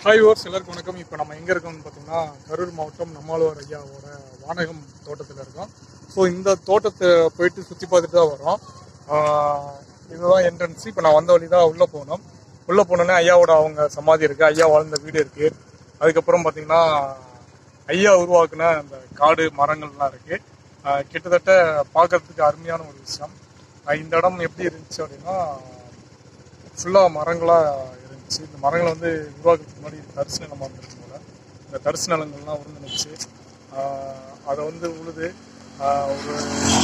hi ores எல்லாருக்கும் வணக்கம் இப்போ நம்ம எங்கே இருக்கோம்னு பார்த்தீங்கன்னா கரூர் மாவட்டம் நம்மாழ்வார் ஐயாவோட வானகம் தோட்டத்தில் இருக்கோம் ஸோ இந்த தோட்டத்தை போயிட்டு சுற்றி பார்த்துட்டு தான் வரோம் ஆஹ் இதுதான் என்ட்ரன்ஸ் இப்போ நான் வந்த வழி தான் உள்ளே போனோம் உள்ளே போனோன்னே ஐயாவோட அவங்க சமாதி இருக்குது ஐயா வாழ்ந்த வீடு இருக்குது அதுக்கப்புறம் பார்த்தீங்கன்னா ஐயா உருவாக்குன அந்த காடு மரங்கள்லாம் இருக்குது கிட்டத்தட்ட பார்க்கறதுக்கு அருமையான ஒரு விஷயம் ஆஹ் இந்த இடம் எப்படி இருந்துச்சு அப்படின்னா ஃபுல்லாக மரங்களாக இருந்துச்சு இந்த மரங்களை வந்து உருவாக்குறதுக்கு முன்னாடி தரிசு நிலமாக இருந்துச்சு போல இந்த தரிசு நிலங்கள்லாம் உருந்துனுச்சு அதை வந்து உழுது ஆஹ் ஒரு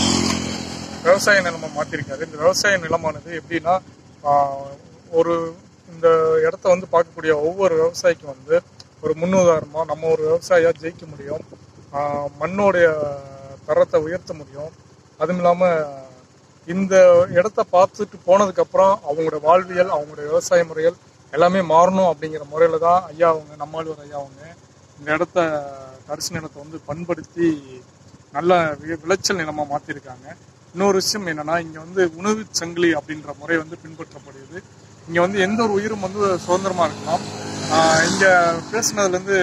விவசாய நிலமாக மாற்றிருக்காரு இந்த விவசாய நிலமானது எப்படின்னா ஆஹ் ஒரு இந்த இடத்த வந்து பார்க்கக்கூடிய ஒவ்வொரு விவசாயிக்கும் வந்து ஒரு முன்னுதாரணமாக நம்ம ஒரு விவசாயியா ஜெயிக்க முடியும் ஆஹ் மண்ணோடைய தரத்தை உயர்த்த முடியும் அதுவும் இல்லாமல் இந்த இடத்த பார்த்துட்டு போனதுக்கு அப்புறம் அவங்களோட வாழ்வியல் அவங்களோட விவசாய முறைகள் எல்லாமே மாறணும் அப்படிங்கிற முறையில தான் ஐயா அவங்க நம்மாழ்வார் ஐயா அவங்க இந்த இடத்த தரிசு நிலத்தை வந்து பண்படுத்தி நல்ல வி- விளைச்சல் நிலமா மாத்திருக்காங்க இன்னொரு விஷயம் என்னன்னா இங்க வந்து உணவு சங்கிலி அப்படின்ற முறை வந்து பின்பற்றப்படுது இங்க வந்து எந்த ஒரு உயிரும் வந்து சுதந்திரமா இருக்கலாம் ஆஹ் இங்க பேசுனதுல இருந்து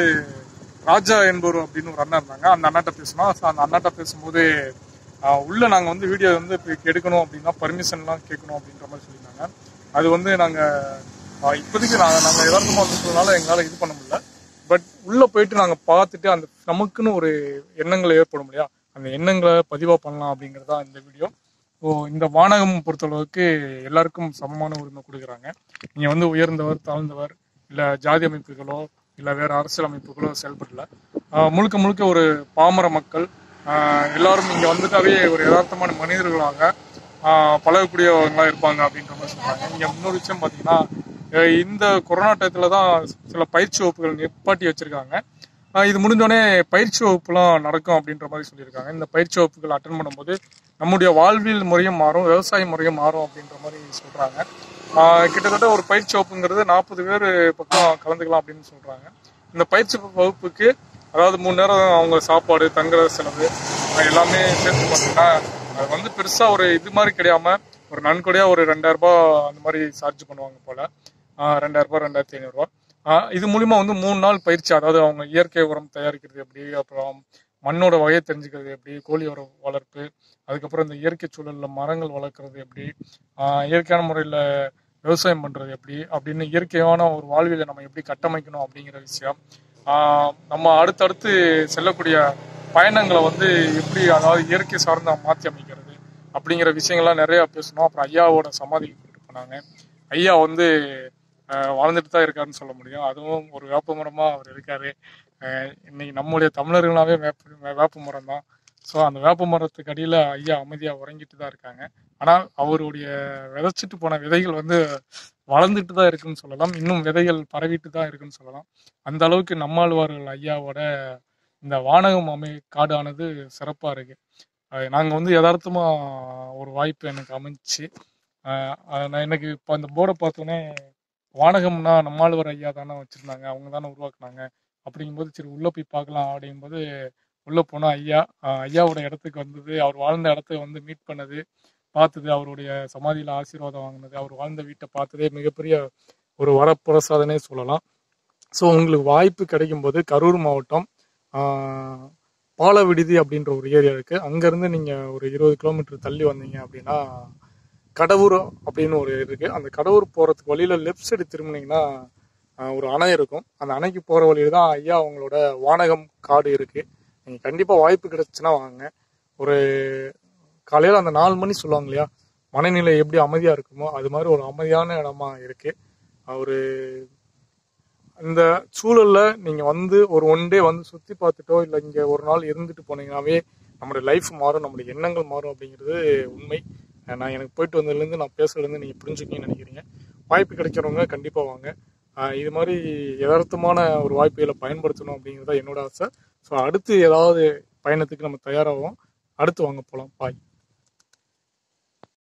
ராஜா என்பவர் அப்படின்னு ஒரு அண்ணா இருந்தாங்க அந்த அண்ணாட்ட பேசினோம் So, அந்த அண்ணாட்ட பேசும்போது ஆஹ் உள்ள நாங்க வந்து வீடியோ வந்து இப்ப எடுக்கணும் அப்படின்னா பர்மிஷன்லாம் கேட்கணும் அப்படின்ற மாதிரி சொல்லியிருந்தாங்க அது வந்து நாங்க ஆஹ் இப்போதைக்கு நாங்க நாங்க யதார்த்தமா இருக்கிறதுனால எங்களால இது பண்ண முடியல பட் உள்ள போயிட்டு நாங்க பார்த்துட்டு அந்த நமக்குன்னு ஒரு எண்ணங்கள் ஏற்படும் இல்லையா அந்த எண்ணங்களை பதிவா பண்ணலாம் அப்படிங்கிறது தான் இந்த வீடியோ ஸோ இந்த வானகம் பொறுத்தளவுக்கு எல்லாருக்கும் சமமான உரிமை கொடுக்குறாங்க நீங்க வந்து உயர்ந்தவர் தாழ்ந்தவர் இல்ல ஜாதி அமைப்புகளோ இல்ல வேற அரசியல் அமைப்புகளோ செயல்படல ஆஹ் முழுக்க முழுக்க ஒரு பாமர மக்கள் ஆஹ் எல்லாரும் இங்க வந்துட்டாவே ஒரு யதார்த்தமான மனிதர்களாக ஆஹ் பழகக்கூடியவங்களா இருப்பாங்க அப்படின்ற மாதிரி சொல்றாங்க இங்க இன்னொரு விஷயம் பாத்தீங்கன்னா அஹ் இந்த கொரோனா டயத்துல தான் சில பயிற்சி வகுப்புகள் நிப்பாட்டி வச்சிருக்காங்க ஆஹ் இது முடிஞ்சோடனே பயிற்சி வகுப்புலாம் நடக்கும் அப்படின்ற மாதிரி சொல்லியிருக்காங்க இந்த பயிற்சி வகுப்புகள் அட்டன் பண்ணும்போது நம்முடைய வாழ்வியல் முறையும் மாறும் விவசாய முறையும் மாறும் அப்படின்ற மாதிரி சொல்றாங்க ஆஹ் கிட்டத்தட்ட ஒரு பயிற்சி வகுப்புங்கிறது நாற்பது பேர் பக்கம் கலந்துக்கலாம் அப்படின்னு சொல்றாங்க இந்த பயிற்சி வகுப்புக்கு அதாவது மூணு நேரம் அவங்க சாப்பாடு தங்குற செலவு ஆஹ் எல்லாமே சேர்த்து பார்த்தீங்கன்னா அது வந்து பெருசா ஒரு இது மாதிரி கிடையாம ஒரு நன்கொடையா ஒரு ரெண்டாயிரம் ரூபாய் அந்த மாதிரி சார்ஜ் பண்ணுவாங்க போல ஆஹ் ரெண்டாயிரம் ரூபாய் ரெண்டாயிரத்தி ஐநூறுரூவா இது மூலியமா வந்து மூணு நாள் பயிற்சி அதாவது அவங்க இயற்கை உரம் தயாரிக்கிறது எப்படி அப்புறம் மண்ணோட வகையை தெரிஞ்சுக்கிறது எப்படி கோழி உரம் வளர்ப்பு அதுக்கப்புறம் இந்த இயற்கை சூழல்ல மரங்கள் வளர்க்குறது எப்படி ஆஹ் இயற்கையான முறையில் விவசாயம் பண்றது எப்படி அப்படின்னு இயற்கையான ஒரு வாழ்வியலை நம்ம எப்படி கட்டமைக்கணும் அப்படிங்கிற விஷயம் ஆஹ் நம்ம அடுத்தடுத்து செல்லக்கூடிய பயணங்களை வந்து எப்படி அதாவது இயற்கை சார்ந்த மாற்றி அமைக்கிறது அப்படிங்கிற விஷயங்கள்லாம் நிறைய பேசணும் அப்புறம் ஐயாவோட சமாதிக்கு கூப்பிட்டு போனாங்க ஐயா வந்து ஆஹ் வாழ்ந்துட்டு தான் இருக்காருன்னு சொல்ல முடியும் அதுவும் ஒரு வேப்ப மரமா அவர் இருக்காரு ஆஹ் இன்னைக்கு நம்முடைய தமிழர்களாவே வேப்ப வேப்ப மரம் தான் ஸோ அந்த வேப்ப மரத்துக்கு அடியில் ஐயா அமைதியாக உறங்கிட்டு தான் இருக்காங்க ஆனால் அவருடைய விதைச்சிட்டு போன விதைகள் வந்து வளர்ந்துட்டு தான் இருக்குன்னு சொல்லலாம் இன்னும் விதைகள் பரவிட்டு தான் இருக்குன்னு சொல்லலாம் அந்த அளவுக்கு நம்மாழ்வார்கள் ஐயாவோட இந்த வானகம் அமை காடானது சிறப்பாக இருக்கு அஹ் நாங்க வந்து யதார்த்தமா ஒரு வாய்ப்பு எனக்கு அமைஞ்சிச்சு அஹ் அஹ் நான் எனக்கு இப்போ அந்த போர்டை பார்த்தோன்னே வானகம்னா நம்மாழ்வார் ஐயா தானே வச்சிருந்தாங்க அவங்க தானே உருவாக்குனாங்க அப்படிங்கும்போது சரி உள்ள போய் பார்க்கலாம் அப்படிங்கும்போது உள்ள போனா ஐயா அஹ் ஐயாவோட இடத்துக்கு வந்தது அவர் வாழ்ந்த இடத்த வந்து மீட் பண்ணது பார்த்தது அவருடைய சமாதியில ஆசீர்வாதம் வாங்கினது அவர் வாழ்ந்த வீட்டை பார்த்ததே மிகப்பெரிய ஒரு வரப்பிரசாதனே சொல்லலாம் ஸோ உங்களுக்கு வாய்ப்பு கிடைக்கும் போது கரூர் மாவட்டம் ஆஹ், பாலவிடுதி அப்படின்ற ஒரு ஏரியா இருக்கு அங்கேருந்து நீங்கள் ஒரு இருபது கிலோமீட்டர் தள்ளி வந்தீங்க அப்படின்னா கடவுர் அப்படின்னு ஒரு இருக்கு அந்த கடவுர் போகிறதுக்கு வழியில் லெஃப்ட் சைடு திரும்பினீங்கன்னா ஆஹ், ஒரு அணை இருக்கும் அந்த அணைக்கு போகிற வழியில தான் ஐயா அவங்களோட வானகம் காடு இருக்கு நீங்கள் கண்டிப்பாக வாய்ப்பு கிடைச்சுன்னா வாங்க ஒரு காலையில் அந்த நாலு மணி சொல்லுவாங்க இல்லையா மனநிலை எப்படி அமைதியாக இருக்குமோ அது மாதிரி ஒரு அமைதியான இடமா இருக்கு ஒரு அந்த சூழல்ல நீங்க வந்து ஒரு ஒன் டே வந்து சுத்தி பார்த்துட்டோ இல்லை இங்க ஒரு நாள் இருந்துட்டு போனீங்கன்னாவே நம்மளுடைய லைஃப் மாறும் நம்மளுடைய எண்ணங்கள் மாறும் அப்படிங்கிறது உண்மை அஹ் நான் எனக்கு போயிட்டு வந்ததுலேருந்து நான் பேசுறதுலேருந்து நீங்க புரிஞ்சுக்கீங்கன்னு நினைக்கிறீங்க வாய்ப்பு கிடைக்கிறவங்க கண்டிப்பா வாங்க அஹ் இது மாதிரி யதார்த்தமான ஒரு வாய்ப்புகளை பயன்படுத்தணும் அப்படிங்கிறது தான் என்னோட ஆசை ஸோ அடுத்து ஏதாவது பயணத்துக்கு நம்ம தயாராகும் அடுத்து வாங்க போகலாம் பாய்